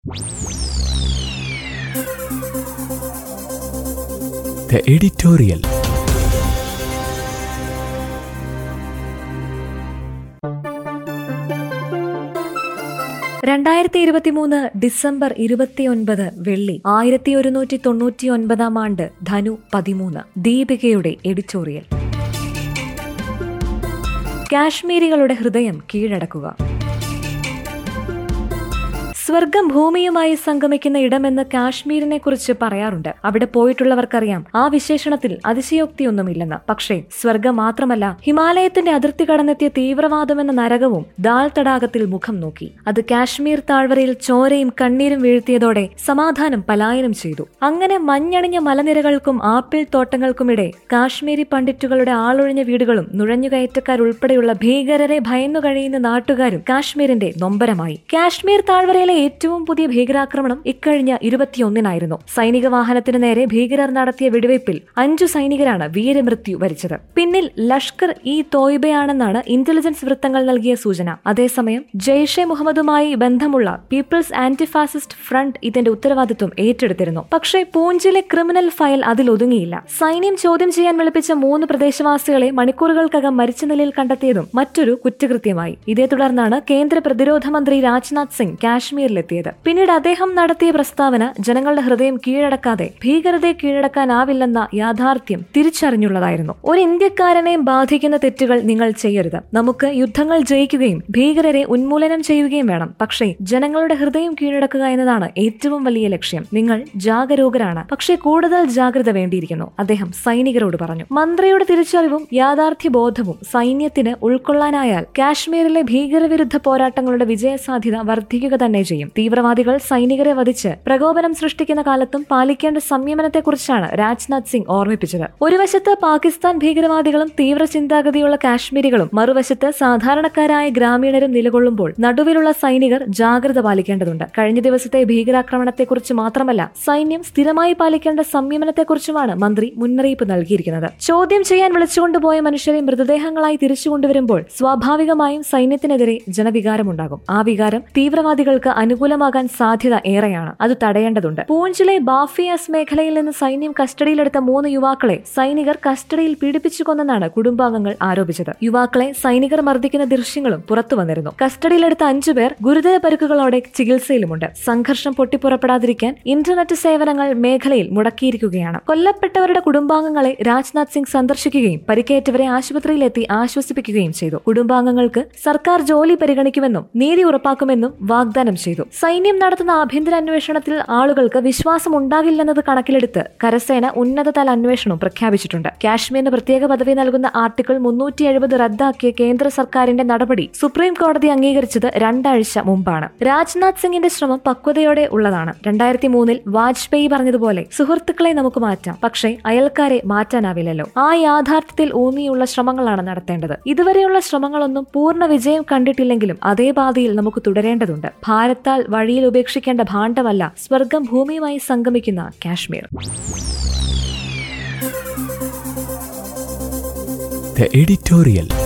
The editorial. രണ്ടായിരത്തി ഇരുപത്തിമൂന്ന് December ഇരുപത്തിയൊൻപത് വെള്ളി ആയിരത്തി ഒരുന്നൂറ്റി തൊണ്ണൂറ്റി ഒൻപതാം ആണ്ട് ധനു പതിമൂന്ന് ദീപികയുടെ എഡിറ്റോറിയൽ കാശ്മീരികളുടെ ഹൃദയം കീഴടക്കുക സ്വർഗം ഭൂമിയുമായി സംഗമിക്കുന്ന ഇടമെന്ന് കാശ്മീരിനെ കുറിച്ച് പറയാറുണ്ട് അവിടെ പോയിട്ടുള്ളവർക്കറിയാം ആ വിശേഷണത്തിൽ അതിശയോക്തിയൊന്നുമില്ലെന്ന് പക്ഷേ സ്വർഗം മാത്രമല്ല ഹിമാലയത്തിന്റെ അതിർത്തി കടന്നെത്തിയ തീവ്രവാദമെന്ന നരകവും ദാൽ തടാകത്തിൽ മുഖം നോക്കി അത് കാശ്മീർ താഴ്വരയിൽ ചോരയും കണ്ണീരും വീഴ്ത്തിയതോടെ സമാധാനം പലായനം ചെയ്തു അങ്ങനെ മഞ്ഞണിഞ്ഞ മലനിരകൾക്കും ആപ്പിൾ തോട്ടങ്ങൾക്കുമിടെ കാശ്മീരി പണ്ഡിറ്റുകളുടെ ആളൊഴിഞ്ഞ വീടുകളും നുഴഞ്ഞുകയറ്റക്കാരുൾപ്പെടെയുള്ള ഭീകരരെ ഭയന്നു കഴിയുന്ന നാട്ടുകാരും കാശ്മീരിന്റെ നൊമ്പരമായി കാശ്മീർ താഴ്വരയിലെ ഏറ്റവും പുതിയ ഭീകരാക്രമണം ഇക്കഴിഞ്ഞ ഇരുപത്തിയൊന്നിനായിരുന്നു സൈനിക വാഹനത്തിന് നേരെ ഭീകരർ നടത്തിയ വെടിവയ്പിൽ അഞ്ചു സൈനികരാണ് വീരമൃത്യു വരിച്ചത് പിന്നിൽ ലഷ്കർ ഇ തോയ്ബയാണെന്നാണ് ഇന്റലിജൻസ് വൃത്തങ്ങൾ നൽകിയ സൂചന അതേസമയം ജെയ്ഷെ മുഹമ്മദുമായി ബന്ധമുള്ള പീപ്പിൾസ് ആന്റി ഫാസിസ്റ്റ് ഫ്രണ്ട് ഇതിന്റെ ഉത്തരവാദിത്വം ഏറ്റെടുത്തിരുന്നു പക്ഷേ പൂഞ്ചിലെ ക്രിമിനൽ ഫയൽ അതിൽ ഒതുങ്ങിയില്ല സൈന്യം ചോദ്യം ചെയ്യാൻ വിളിപ്പിച്ച മൂന്ന് പ്രദേശവാസികളെ മണിക്കൂറുകൾക്കകം മരിച്ച നിലയിൽ കണ്ടെത്തിയതും മറ്റൊരു കുറ്റകൃത്യമായി ഇതേ തുടർന്നാണ് കേന്ദ്ര പ്രതിരോധ മന്ത്രി രാജ്നാഥ് സിംഗ് കാശ്മീരിലെത്തിയത് പിന്നീട് അദ്ദേഹം നടത്തിയ പ്രസ്താവന ജനങ്ങളുടെ ഹൃദയം കീഴടക്കാതെ ഭീകരതയെ കീഴടക്കാനാവില്ലെന്ന യാഥാർത്ഥ്യം തിരിച്ചറിഞ്ഞുള്ളതായിരുന്നു ഒരു ഇന്ത്യക്കാരനെയും ബാധിക്കുന്ന തെറ്റുകൾ നിങ്ങൾ ചെയ്യരുത് നമുക്ക് യുദ്ധങ്ങൾ ജയിക്കുകയും ഭീകരരെ ഉന്മൂലനം ചെയ്യുകയും വേണം പക്ഷേ ജനങ്ങളുടെ ഹൃദയം കീഴടക്കുക എന്നതാണ് ഏറ്റവും വലിയ ലക്ഷ്യം നിങ്ങൾ ജാഗരൂകരാണ് പക്ഷേ കൂടുതൽ ജാഗ്രത വേണ്ടിയിരിക്കുന്നു അദ്ദേഹം സൈനികരോട് പറഞ്ഞു മന്ത്രിയുടെ തിരിച്ചറിവും യാഥാർത്ഥ്യ ബോധവും സൈന്യത്തിന് ഉൾക്കൊള്ളാനായാൽ കാശ്മീരിലെ ഭീകരവിരുദ്ധ പോരാട്ടങ്ങളുടെ വിജയസാധ്യത വർദ്ധിക്കുക തന്നെ ചെയ്യും തീവ്രവാദികൾ സൈനികരെ വധിച്ച് പ്രകോപനം സൃഷ്ടിക്കുന്ന കാലത്തും പാലിക്കേണ്ട സംയമനത്തെക്കുറിച്ചാണ് രാജ്നാഥ് സിംഗ് ഓർമ്മിപ്പിച്ചത് ഒരു വശത്ത് പാകിസ്ഥാൻ ഭീകരവാദികളും തീവ്ര ചിന്താഗതിയുള്ള കാശ്മീരികളും മറുവശത്ത് സാധാരണക്കാരായ ഗ്രാമീണരും നിലകൊള്ളുമ്പോൾ നടുവിലുള്ള സൈനികർ ജാഗ്രത പാലിക്കേണ്ടതുണ്ട് കഴിഞ്ഞ ദിവസത്തെ ഭീകരാക്രമണത്തെക്കുറിച്ച് മാത്രമല്ല സൈന്യം സ്ഥിരമായി പാലിക്കേണ്ട സംയമനത്തെക്കുറിച്ചുമാണ് മന്ത്രി മുന്നറിയിപ്പ് നൽകിയിരിക്കുന്നത് ചോദ്യം ചെയ്യാൻ വിളിച്ചുകൊണ്ടുപോയ മനുഷ്യരെ മൃതദേഹങ്ങളായി തിരിച്ചു കൊണ്ടുവരുമ്പോൾ സ്വാഭാവികമായും സൈന്യത്തിനെതിരെ ജനവികാരമുണ്ടാകും ആ വികാരം തീവ്രവാദികൾക്ക് അനുകൂലമാകാൻ സാധ്യത ഏറെയാണ് അത് തടയേണ്ടതുണ്ട് പൂഞ്ചിലെ ബാഫിയാസ് മേഖലയിൽ നിന്ന് സൈന്യം കസ്റ്റഡിയിലെടുത്ത മൂന്ന് യുവാക്കളെ സൈനികർ കസ്റ്റഡിയിൽ പീഡിപ്പിച്ചു കൊന്നെന്നാണ് കുടുംബാംഗങ്ങൾ ആരോപിച്ചത് യുവാക്കളെ സൈനികർ മർദ്ദിക്കുന്ന ദൃശ്യങ്ങളും പുറത്തു വന്നിരുന്നു കസ്റ്റഡിയിലെടുത്ത അഞ്ചുപേർ ഗുരുതര പരിക്കുകളോടെ ചികിത്സയിലുമുണ്ട് സംഘർഷം പൊട്ടിപ്പുറപ്പെടാതിരിക്കാൻ ഇന്റർനെറ്റ് സേവനങ്ങൾ മേഖലയിൽ മുടക്കിയിരിക്കുകയാണ് കൊല്ലപ്പെട്ടവരുടെ കുടുംബാംഗങ്ങളെ രാജ്നാഥ് സിംഗ് സന്ദർശിക്കുകയും പരിക്കേറ്റവരെ ആശുപത്രിയിലെത്തി ആശ്വസിപ്പിക്കുകയും ചെയ്തു കുടുംബാംഗങ്ങൾക്ക് സർക്കാർ ജോലി പരിഗണിക്കുമെന്നും നീതി ഉറപ്പാക്കുമെന്നും വാഗ്ദാനം ചെയ്തു സൈന്യം നടത്തുന്ന ആഭ്യന്തര അന്വേഷണത്തിൽ ആളുകൾക്ക് വിശ്വാസം ഉണ്ടാകില്ലെന്നത് കണക്കിലെടുത്ത് കരസേന ഉന്നതതല അന്വേഷണം പ്രഖ്യാപിച്ചിട്ടുണ്ട് കാശ്മീരിന് പ്രത്യേക പദവി നൽകുന്ന ആർട്ടിക്കിൾ മുന്നൂറ്റി എഴുപത് റദ്ദാക്കിയ കേന്ദ്ര സർക്കാരിന്റെ നടപടി സുപ്രീം കോടതി അംഗീകരിച്ചത് രണ്ടാഴ്ച മുമ്പാണ് രാജ്നാഥ് സിംഗിന്റെ ശ്രമം പക്വതയോടെ ഉള്ളതാണ് രണ്ടായിരത്തി മൂന്നിൽ വാജ്പേയി പറഞ്ഞതുപോലെ സുഹൃത്തുക്കളെ നമുക്ക് മാറ്റാം പക്ഷേ അയൽക്കാരെ മാറ്റാനാവില്ലല്ലോ ആ യാഥാർത്ഥ്യത്തിൽ ഊന്നിയുള്ള ശ്രമങ്ങളാണ് നടത്തേണ്ടത് ഇതുവരെയുള്ള ശ്രമങ്ങളൊന്നും പൂർണ്ണ വിജയം കണ്ടിട്ടില്ലെങ്കിലും അതേ പാതയിൽ നമുക്ക് തുടരേണ്ടതുണ്ട് ഭാരത്താൽ വഴിയിൽ ഉപേക്ഷിക്കേണ്ട ഭാണ്ഡമല്ല സ്വർഗം ഭൂമിയുമായി സംഗമിക്കുന്ന കാശ്മീർ The editorial.